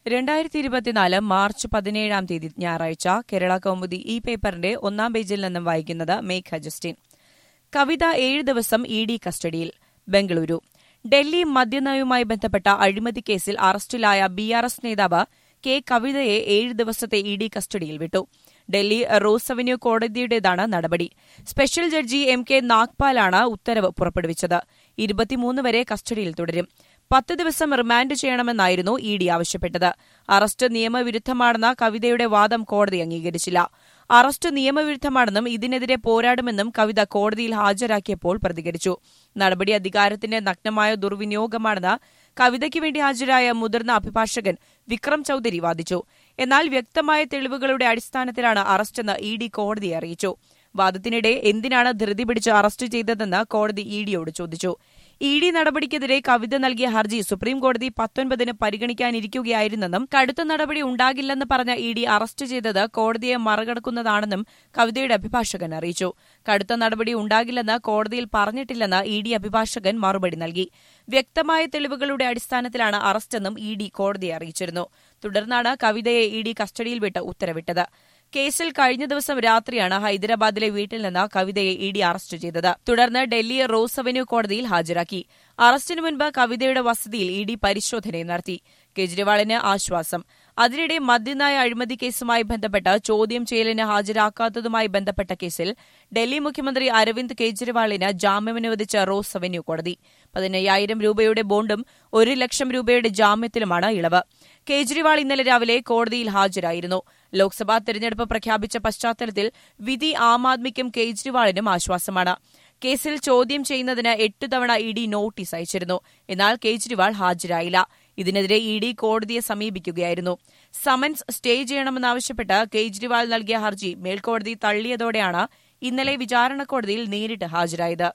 രണ്ടായിരത്തി ഇരുപത്തിനാല് മാർച്ച് പതിനേഴാം തീയതി ഞായറാഴ്ച കേരള കൗമുദി ഈ പേപ്പറിന്റെ ഒന്നാം പേജിൽ നിന്നും വായിക്കുന്നത് മേഘ ജസ്റ്റിൻ കവിത ഏഴ് ദിവസം ഇ ഡി കസ്റ്റഡിയിൽ ബംഗളൂരു ഡൽഹി മദ്യനയവുമായി ബന്ധപ്പെട്ട അഴിമതി കേസിൽ അറസ്റ്റിലായ ബി ആർ എസ് നേതാവ് കെ കവിതയെ ഏഴ് ദിവസത്തെ ഇ ഡി കസ്റ്റഡിയിൽ വിട്ടു ഡൽഹി റോസ് അവന്യൂ കോടതിയുടേതാണ് നടപടി സ്പെഷ്യൽ ജഡ്ജി എം കെ നാഗ്പാലാണ് ഉത്തരവ് പുറപ്പെടുവിച്ചത് ഇരുപത്തിമൂന്ന് വരെ കസ്റ്റഡിയിൽ തുടരും പത്ത് ദിവസം റിമാൻഡ് ചെയ്യണമെന്നായിരുന്നു ഇ ഡി ആവശ്യപ്പെട്ടത് അറസ്റ്റ് നിയമവിരുദ്ധമാണെന്ന കവിതയുടെ വാദം കോടതി അംഗീകരിച്ചില്ല അറസ്റ്റ് നിയമവിരുദ്ധമാണെന്നും ഇതിനെതിരെ പോരാടുമെന്നും കവിത കോടതിയിൽ ഹാജരാക്കിയപ്പോൾ പ്രതികരിച്ചു നടപടി അധികാരത്തിന്റെ നഗ്നമായ ദുർവിനിയോഗമാണെന്ന് കവിതയ്ക്ക് വേണ്ടി ഹാജരായ മുതിർന്ന അഭിഭാഷകൻ വിക്രം ചൌധരി വാദിച്ചു എന്നാൽ വ്യക്തമായ തെളിവുകളുടെ അടിസ്ഥാനത്തിലാണ് അറസ്റ്റെന്ന് ഇ ഡി കോടതിയെ അറിയിച്ചു വാദത്തിനിടെ എന്തിനാണ് ധൃതി പിടിച്ച് അറസ്റ്റ് ചെയ്തതെന്ന് കോടതി ഇ ഡിയോട് ചോദിച്ചു ഇ ഡി നടപടിക്കെതിരെ കവിത നൽകിയ ഹർജി സുപ്രീംകോടതി പത്തൊൻപതിന് പരിഗണിക്കാനിരിക്കുകയായിരുന്നെന്നും കടുത്ത നടപടി ഉണ്ടാകില്ലെന്ന് പറഞ്ഞ ഇ ഡി അറസ്റ്റ് ചെയ്തത് കോടതിയെ മറികടക്കുന്നതാണെന്നും കവിതയുടെ അഭിഭാഷകൻ അറിയിച്ചു കടുത്ത നടപടി ഉണ്ടാകില്ലെന്ന് കോടതിയിൽ പറഞ്ഞിട്ടില്ലെന്ന് ഇ ഡി അഭിഭാഷകൻ മറുപടി നൽകി വ്യക്തമായ തെളിവുകളുടെ അടിസ്ഥാനത്തിലാണ് അറസ്റ്റെന്നും ഇ ഡി കോടതിയെ അറിയിച്ചിരുന്നു തുടർന്നാണ് കവിതയെ ഇ ഡി കസ്റ്റഡിയിൽ വിട്ട് ഉത്തരവിട്ടത് കേസിൽ കഴിഞ്ഞ ദിവസം രാത്രിയാണ് ഹൈദരാബാദിലെ വീട്ടിൽ നിന്ന് കവിതയെ ഇ ഡി അറസ്റ്റ് ചെയ്തത് തുടർന്ന് ഡൽഹി റോസ് അവന്യൂ കോടതിയിൽ ഹാജരാക്കി അറസ്റ്റിനു മുൻപ് കവിതയുടെ വസതിയിൽ ഇ ഡി പരിശോധനയും നടത്തി കേജ്രിവാളിന് ആശ്വാസം അതിനിടെ മദ്യനായ അഴിമതി കേസുമായി ബന്ധപ്പെട്ട് ചോദ്യം ചെയ്യലിന് ഹാജരാക്കാത്തതുമായി ബന്ധപ്പെട്ട കേസിൽ ഡൽഹി മുഖ്യമന്ത്രി അരവിന്ദ് കെജ്രിവാളിന് ജാമ്യമനുവദിച്ച റോസ് അവന്യൂ കോടതി പതിനയ്യായിരം രൂപയുടെ ബോണ്ടും ഒരു ലക്ഷം രൂപയുടെ ജാമ്യത്തിലുമാണ് ഇളവ് കേജ്രിവാൾ ഇന്നലെ രാവിലെ കോടതിയിൽ ഹാജരായിരുന്നു ലോക്സഭാ തെരഞ്ഞെടുപ്പ് പ്രഖ്യാപിച്ച പശ്ചാത്തലത്തിൽ വിധി ആം ആദ്മിക്കും കേജ്രിവാളിനും ആശ്വാസമാണ് കേസിൽ ചോദ്യം ചെയ്യുന്നതിന് എട്ട് തവണ ഇ ഡി നോട്ടീസ് അയച്ചിരുന്നു എന്നാൽ കേജ്രിവാൾ ഹാജരായില്ല ഇതിനെതിരെ ഇ ഡി കോടതിയെ സമീപിക്കുകയായിരുന്നു സമൻസ് സ്റ്റേ ചെയ്യണമെന്നാവശ്യപ്പെട്ട് കേജ്രിവാൾ നൽകിയ ഹർജി മേൽക്കോടതി തള്ളിയതോടെയാണ് ഇന്നലെ വിചാരണ കോടതിയിൽ നേരിട്ട് ഹാജരായത്